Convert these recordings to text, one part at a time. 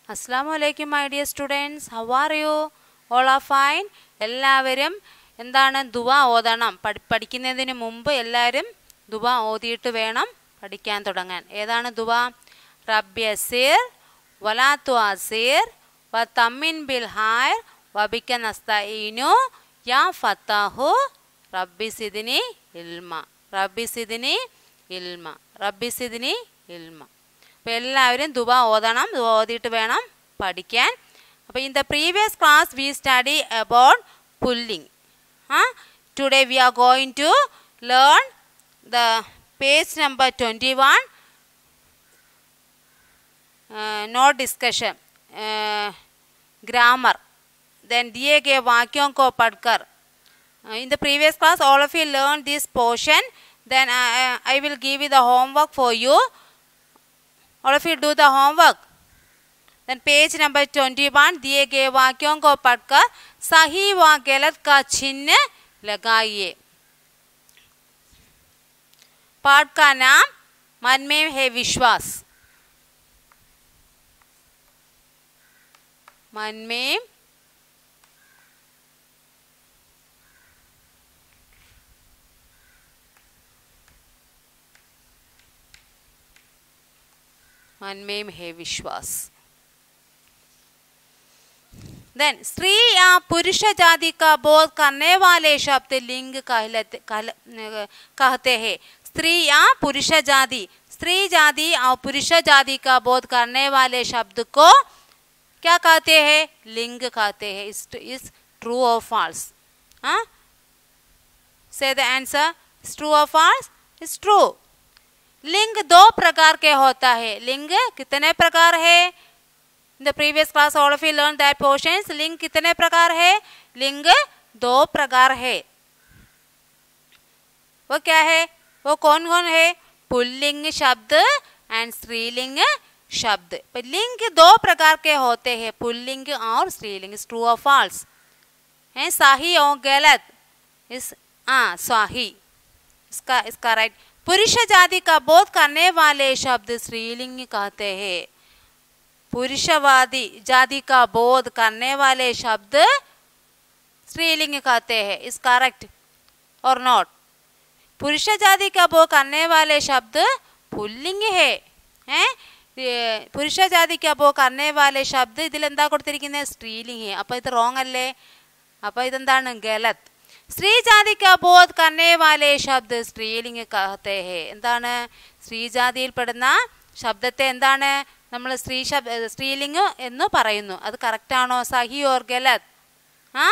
അസ്സാം വലൈക്കും my dear students how are you all are fine എല്ലാവരും എന്താണ് ദുവ ഓതണം പഠി പഠിക്കുന്നതിന് മുമ്പ് എല്ലാവരും ദുവ ഓതിയിട്ട് വേണം പഠിക്കാൻ തുടങ്ങാൻ ഏതാണ് ദുവ റബ്യസീർ വലാത്തു അസീർ വ തമ്മിൻ ബിൽ ഹായർ വബിക്ക നസ്തഈനു യാ ഫത്താഹു റബ്ബി സിദിനി ഇൽമ റബ്ബി സിദിനി ഇൽമ റബ്ബി സിദിനി ഇൽമ അപ്പോൾ എല്ലാവരും ദുബ ഓതണം ദുബ ഓതിയിട്ട് വേണം പഠിക്കാൻ അപ്പോൾ in the previous class we study about പുല്ലിംഗ് ആ today we are going to learn the page number twenty one no discussion grammar then दिए गए वाक्यों को पढ़कर in the previous class all of you learned this portion then I, I will give you the homework for you all of you do the homework then page number 21 दिए गए वाक्यों को पढ़कर सही व गलत का चिन्ह लगाइए पाठ का नाम मन में है विश्वास मन में मन में है विश्वास देन स्त्री या पुरुष जाति का बोध करने वाले शब्द लिंग कहलते कहल, कहते हैं स्त्री या पुरुष जाति स्त्री जाति और पुरुष जाति का बोध करने वाले शब्द को क्या कहते हैं लिंग कहते हैं इस इस ट्रू और फॉल्स हाँ से द आंसर ट्रू और फॉल्स इज ट्रू लिंग दो प्रकार के होता है लिंग कितने प्रकार है in the previous class all of you learn that portions लिंग कितने प्रकार है लिंग दो प्रकार है वो क्या है वो कौन कौन है पुल्लिंग शब्द एंड स्त्रीलिंग शब्द लिंग दो प्रकार के होते हैं पुल्लिंग और स्त्रीलिंग ट्रू और फॉल्स है सही और गलत इस हाँ सही इसका इसका राइट पुरुष जाति का बोध करने वाले शब्द स्त्रीलिंग कहते हैं पुरुषवादी जाति का बोध करने वाले शब्द स्त्रीलिंग कहते हैं इस करेक्ट और नॉट पुरुष जाति का बोध करने वाले शब्द पुल्लिंग है हैं പുരുഷ ജാതിക്ക് അപ്പോൾ കർണേ വാലെ ശബ്ദം ഇതിലെന്താ കൊടുത്തിരിക്കുന്നത് സ്ത്രീലിംഗ് അപ്പോൾ ഇത് റോങ് അല്ലേ അപ്പോൾ ഇതെന്താണ് ഗലത് സ്ത്രീ ജാതിക്ക് അബോധ് കർണേ വാലെ ശബ്ദ സ്ത്രീലിംഗ് കഹത്തെ ഹേ എന്താണ് സ്ത്രീജാതിയിൽപ്പെടുന്ന ശബ്ദത്തെ എന്താണ് നമ്മൾ സ്ത്രീ ശബ്ദ സ്ത്രീലിംഗ് എന്ന് പറയുന്നു അത് കറക്റ്റാണോ സഹി ഓർ ഗലത് ആ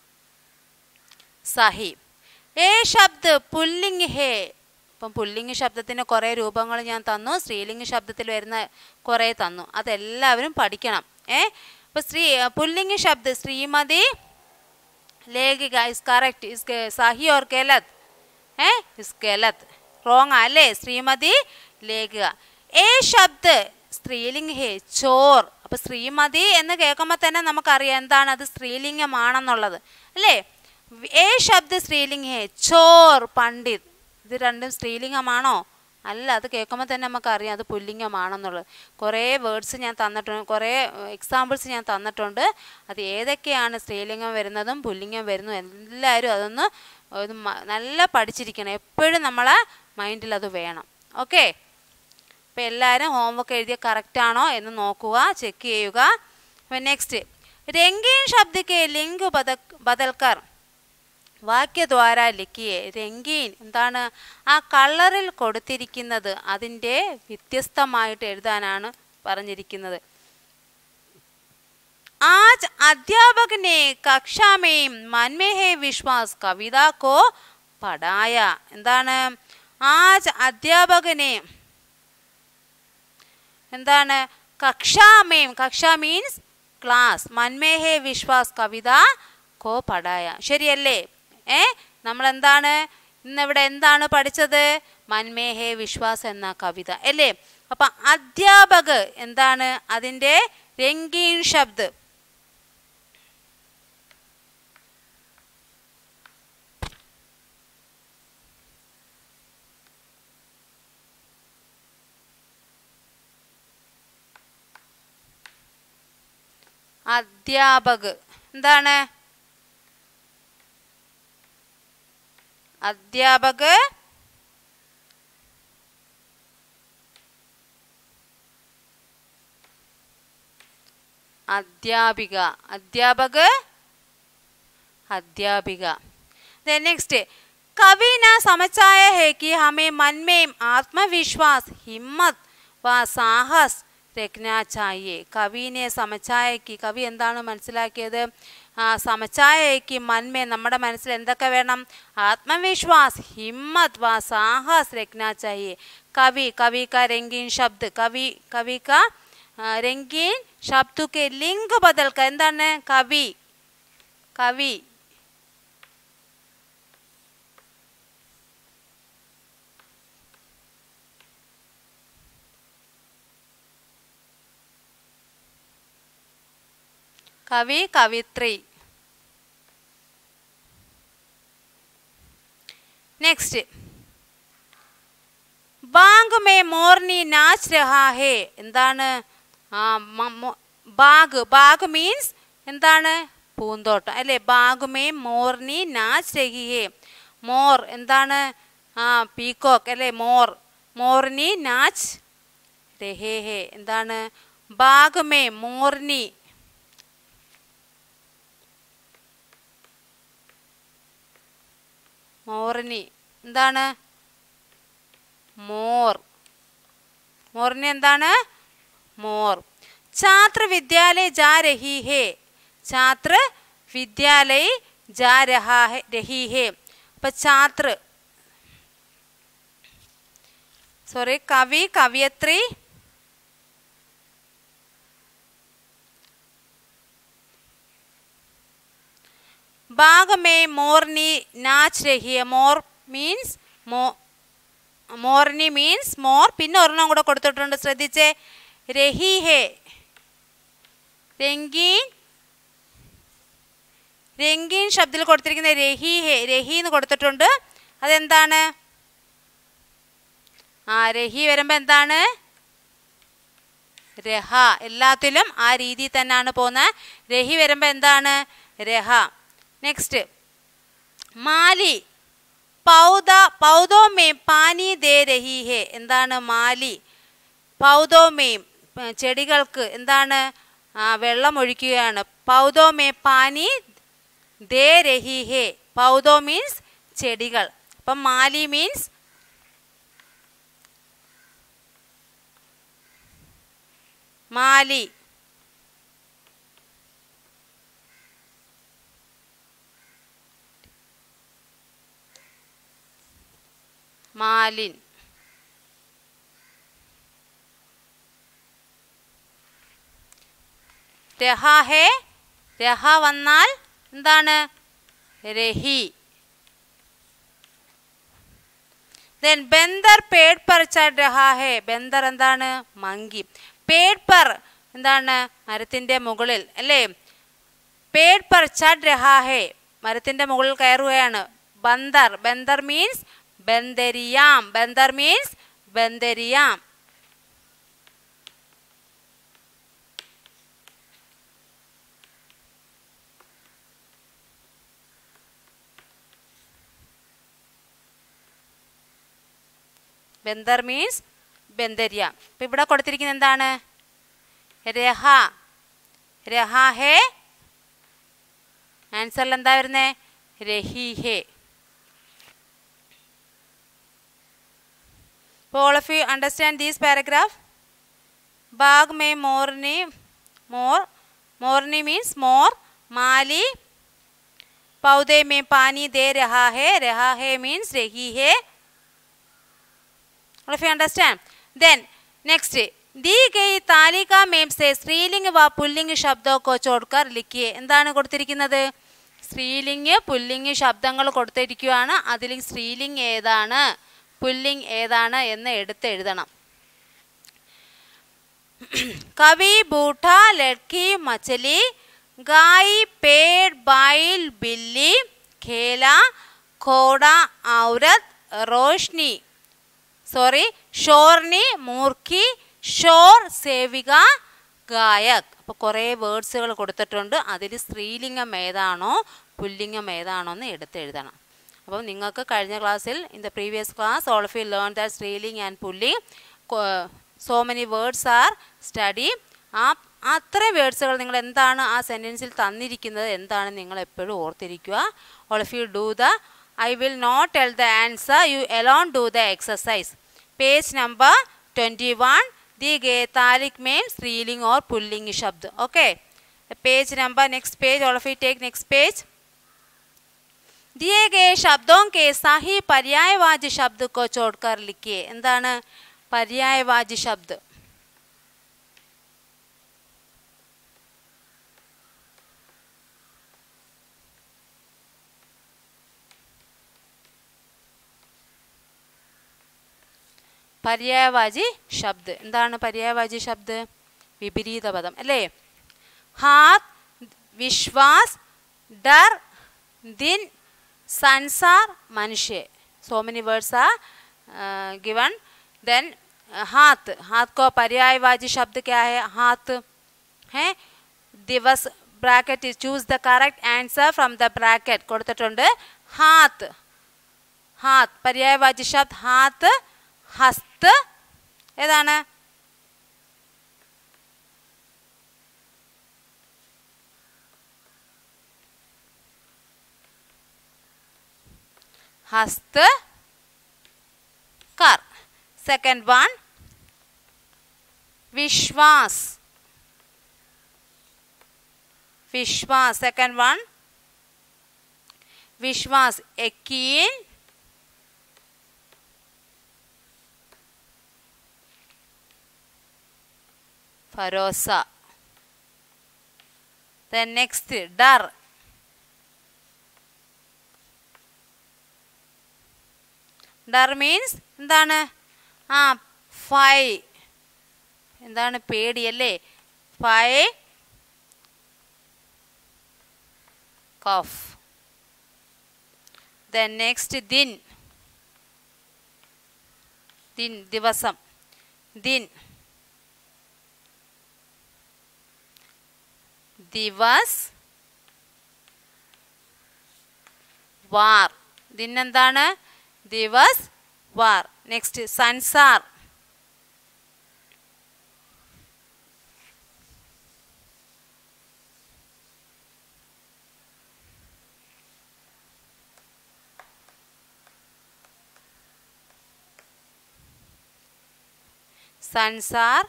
സഹി ഏ ശബ്ദ പുല്ലിംഗ് ഹേ ഇപ്പം പുല്ലിംഗ് ശബ്ദത്തിന് കുറേ രൂപങ്ങൾ ഞാൻ തന്നു സ്ത്രീലിംഗ് ശബ്ദത്തിൽ വരുന്ന കുറേ തന്നു അതെല്ലാവരും പഠിക്കണം ഏ ഇപ്പം സ്ത്രീ പുല്ലിംഗ് ശബ്ദ ശ്രീമതി ലേഖിക ഇസ് കറക്റ്റ് ഇസ് സഹി ഓർ ഗലത് ഏ ഇസ് ഗലത് റോങ് അല്ലേ ശ്രീമതി ലേഖിക ഏ ശബ്ദ സ്ത്രീലിംഗ് ഹേ ചോർ അപ്പം ശ്രീമതി എന്ന് കേൾക്കുമ്പോൾ തന്നെ നമുക്കറിയാം എന്താണ് അത് സ്ത്രീലിംഗമാണെന്നുള്ളത് അല്ലേ ഏ ശബ്ദ സ്ത്രീലിംഗ് ഹേ ചോർ പണ്ഡിത് ഇത് രണ്ടും സ്ത്രീലിംഗമാണോ അല്ല അത് കേൾക്കുമ്പോൾ തന്നെ നമുക്കറിയാം അത് പുല്ലിംഗമാണെന്നുള്ളത് കുറേ വേർഡ്സ് ഞാൻ തന്നിട്ടുണ്ട് കുറേ എക്സാമ്പിൾസ് ഞാൻ തന്നിട്ടുണ്ട് അത് ഏതൊക്കെയാണ് സ്ത്രീലിംഗം വരുന്നതും പുല്ലിംഗം വരുന്നതും എല്ലാവരും അതൊന്ന് ഇത് നല്ല പഠിച്ചിരിക്കണം എപ്പോഴും നമ്മളെ മൈൻഡിൽ അത് വേണം ഓക്കെ അപ്പോൾ എല്ലാവരും ഹോംവർക്ക് എഴുതിയ കറക്റ്റാണോ എന്ന് നോക്കുക ചെക്ക് ചെയ്യുക അപ്പം നെക്സ്റ്റ് രംഗീൻ ശബ്ദക്ക് ലിംഗ് ബദ ബദൽക്കർ വാക്യദ്വാര ലിക്കിയെ രംഗീൻ എന്താണ് ആ കളറിൽ കൊടുത്തിരിക്കുന്നത് അതിൻ്റെ വ്യത്യസ്തമായിട്ട് എഴുതാനാണ് പറഞ്ഞിരിക്കുന്നത് आज अध्यापक ने कक्षा में मन में है विश्वास कविता को പഠായ എന്താണ് ആജ് അധ്യാപകനെ എന്താണ് കക്ഷാമേം കക്ഷ മീൻസ് ക്ലാസ് മന്മേ ഹേ വിശ്വാസ് കവിത കോ പഠായ ശരിയല്ലേ ഏ നമ്മൾ എന്താണ് ഇന്നിവിടെ എന്താണ് പഠിച്ചത് മന്മേ ഹേ വിശ്വാസ് എന്ന കവിത അല്ലേ അപ്പം അധ്യാപക് എന്താണ് അതിൻ്റെ രംഗീൻ ശബ്ദ് അധ്യാപക് എന്താണ് അധ്യാപക് അധ്യാപിക അധ്യാപക് अध्यापिका देन नेक्स्ट कवि ने समझाया है कि हमें मन में आत्मविश्वास हिम्मत व साहस രഖ്നാ ചായേ കവിനെ സമച്ചായക്ക് കവി എന്താണ് മനസ്സിലാക്കിയത് ആ സമച്ചായക്ക് മന്മേ നമ്മുടെ മനസ്സിൽ എന്തൊക്കെ വേണം ആത്മവിശ്വാസ് ഹിമ്മത് വാ സാഹസ് രഖ്നാ ചായേ കവി കവി का रंगीन शब्द കവി കവി का ആ, രംഗീൻ ശബ്ദ के ലിംഗ ബദൽക്ക എന്താണ് കവി കവി കവി കവിത്രി നെക്സ്റ്റ് ബാഗ് മേ മോർനി നാച്ച് രഹാ ഹേ എന്താണ് ആ മ- മോ- ബാഗ് ബാഗ് മീൻസ് എന്താണ് പൂന്തോട്ടം അല്ലേ ബാഗ് മേ മോർനി നാച്ച് രഹി ഹേ മോർ എന്താണ് ആ പീക്കോക്ക് അല്ലേ മോർ മോർനി നാച്ച് രഹേ ഹേ എന്താണ് ബാഗ് മേ മോർനി മോർനി എന്താണ് മോർ മോറിന് എന്താണ് മോർ ഛാത്ര വിദ്യാലയ ജാ രഹി ഹേ ഛാത്ര വിദ്യാലയ ജാ രഹാ ഹെ- രഹി ഹേ അപ്പൊ ഛാത്ര സോറി കവി കവിയത്രി बाग में मोरनी नाच रही है മോർ മീൻസ് മോ മോർനി മീൻസ് മോർ പിന്നെ ഒരെണ്ണം കൂടെ കൊടുത്തിട്ടുണ്ട് ശ്രദ്ധിച്ചേ രഹി ഹേ രംഗീൻ രംഗീൻ ശബ്ദത്തിൽ കൊടുത്തിരിക്കുന്ന രഹി ഹേ രഹി എന്ന് കൊടുത്തിട്ടുണ്ട് അതെന്താണ് ആ രഹി വരുമ്പോൾ എന്താണ് രഹ എല്ലാത്തിലും ആ രീതിയിൽ തന്നെയാണ് പോകുന്നത് രഹി വരുമ്പോൾ എന്താണ് രഹ നെക്സ്റ്റ് മാലി പൗദ പൗദോമേം പാനി ദേ രഹി ഹേ എന്താണ് മാലി പൗദോമേം പ- ചെടികൾക്ക് എന്താണ് ആ, വെള്ളം ഒഴിക്കുകയാണ് പൗദോമേ പാനി ദേ രഹി ഹേ പൗദോ മീൻസ് ചെടികൾ അപ്പം മാലി മീൻസ് മാലി മാലിൻ രഹ ഹേ രഹ വന്നാൽ എന്താണ് രഹി ദെൻ ബന്ദർ പേഡ് പർ ചഡ് രഹാ ഹേ ബന്ദർ എന്താണ് മങ്കി പേഡ് പർ എന്താണ് മരത്തിന്റെ മുകളിൽ അല്ലേ പേഡ് പർ ചഡ് രഹാ ഹേ മരത്തിന്റെ മുകളിൽ കയറുകയാണ് ബന്ദർ ബന്ദർ മീൻസ് ബന്ദരിയാം ബന്ദർ മീൻസ് ബന്ദരിയാം ബന്ദർ മീൻസ് ബന്ദരിയ ഇപ്പം ഇവിടെ കൊടുത്തിരിക്കുന്നത് എന്താണ് രഹ രഹ ഹേ ആൻസറിൽ എന്താ വരുന്നേ രഹി ഹേ അപ്പോൾ all of you understand these paragraph ബാഗ് മേ മോർനി മോർ മോർനി മീൻസ് മോർ മാലി पौधे में पानी दे रहा है रहा है मीन्स रही है All of you understand? Then next दी गई താലിക में से സ്ത്രീലിംഗ വ പുല്ലിംഗ ശബ്ദോ കോ ചോഡ്കർ ലിഖിയെ എന്താണ് കൊടുത്തിരിക്കുന്നത് സ്ത്രീലിംഗ പുല്ലിംഗ ശബ്ദങ്ങൾ കൊടുത്തിരിക്കുകയാണ് അതിൽ സ്ത്രീലിംഗ ഏതാണ് പുല്ലിംഗ് ഏതാണ് എന്ന് എടുത്ത് എഴുതണം कवि बूढ़ा लड़की मछली गाय पेड़ बाइल बिल्ली खेला घोड़ा औरत रोशनी सॉरी शोरनी मूर्खी शोर सेविका ഗായക് അപ്പോൾ കുറേ വേർഡ്സുകൾ കൊടുത്തിട്ടുണ്ട് അതിൽ സ്ത്രീലിംഗം ഏതാണോ പുല്ലിംഗം ഏതാണോ എന്ന് എടുത്തെഴുതണം അപ്പോൾ നിങ്ങൾക്ക് കഴിഞ്ഞ ക്ലാസ്സിൽ in the previous class all of you learn that സ്ത്രീലിംഗ് ആൻഡ് പുല്ലിംഗ് so many words are study ആ അത്രയും വേർഡ്സുകൾ നിങ്ങൾ എന്താണ് ആ സെൻറ്റൻസിൽ തന്നിരിക്കുന്നത് എന്താണ് നിങ്ങൾ എപ്പോഴും ഓർത്തിരിക്കുക all of you do the I will not tell the answer you alone do the exercise page number twenty one दी गए तालिक में स्त्रीलिंग और पुल्लिंग शब्द okay page number next page all of you take next page दिए गए शब्दों के सही पर्यायवाची शब्द को छोड़कर लिखिए എന്താണ് പര്യായവാചി ശബ്ദ് പര്യായവാചി ശബ്ദ് എന്താണ് പര്യായവാചി ശബ്ദ് വിപരീത പദം അല്ലേ ഹാത് വിശ്വാസ് ഡർ ദിൻ സൻസാർ മനുഷ്യ so many words are given then हाथ हाथ को पर्यायवाची शब्द क्या है हाथ है दिवस bracket choose the correct answer from the bracket കൊടുത്തിട്ടുണ്ട് ഹാത്ത് ഹാത്ത് പര്യായവാചി ശബ്ദ് ഹാത്ത് ഹസ്ത് ഏതാണ് ഹസ്ത് കർ സെക്കൻഡ് വൺ വിശ്വാസ് വിശ്വാസ് സെക്കൻഡ് വൺ വിശ്വാസ് എക്കീൻ ഫരോസ ദെൻ നെക്സ്റ്റ് ഡർ ഡർ മീൻസ് എന്താണ് ആ ഫൈ എന്താണ് പേടിയല്ലേ ഫൈ കഫ് ദെൻ നെക്സ്റ്റ് ദിൻ ദിൻ ദിവസം ദിൻ ദിവസ് വാർ ദിനെന്താണ് ദിവസ് വാർ നെക്സ്റ്റ് സൻസാർ സൻസാർ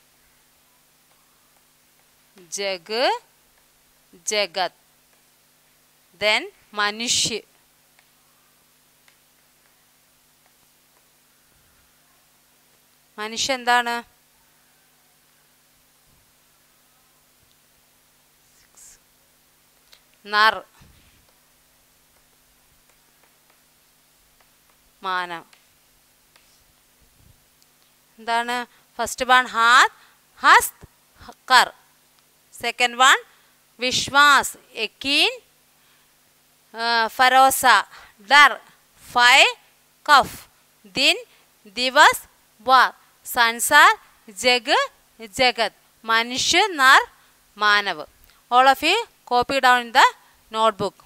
ജഗ് ജഗത് ദെൻ മനുഷ്യ മനുഷ്യ എന്താണ് നർ മാനം എന്താണ് ഫസ്റ്റ് വൺ ഹാത്ത് ഹസ്ത് കർ സെക്കൻഡ് വൺ വിശ്വാസ് എക്കീൻ ഫരോസ ഡർ ഫൈ കഫ് ദിൻ ദിവസ് വാർ സൻസാർ ജഗ് ജഗത് മനുഷ്യ നർ മാനവ് all of you copy down in the notebook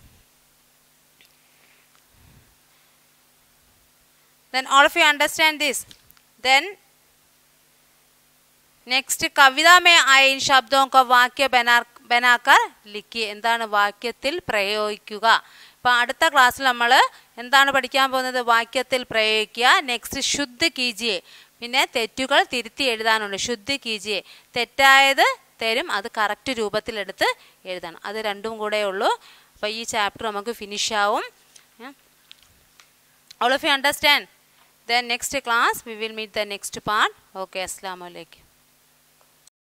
then all of you understand this then next കവിത മേ ആയ ശബ്ദവും ക വാക്യ ബനാ ബനാക്കർ ലിക്കി എന്താണ് വാക്യത്തിൽ പ്രയോഗിക്കുക ഇപ്പം അടുത്ത ക്ലാസ്സിൽ നമ്മൾ എന്താണ് പഠിക്കാൻ പോകുന്നത് വാക്യത്തിൽ പ്രയോഗിക്കുക നെക്സ്റ്റ് ശുദ്ധ കീജിയെ പിന്നെ തെറ്റുകൾ തിരുത്തി എഴുതാനുണ്ട് ശുദ്ധ കീജിയെ തെറ്റായത് തരും അത് കറക്റ്റ് രൂപത്തിലെടുത്ത് എഴുതണം അത് രണ്ടും കൂടെ ഉള്ളൂ അപ്പോൾ ഈ ചാപ്റ്റർ നമുക്ക് ഫിനിഷ് ആവും all of you understand then next class we will meet the next part okay assalamu alaikum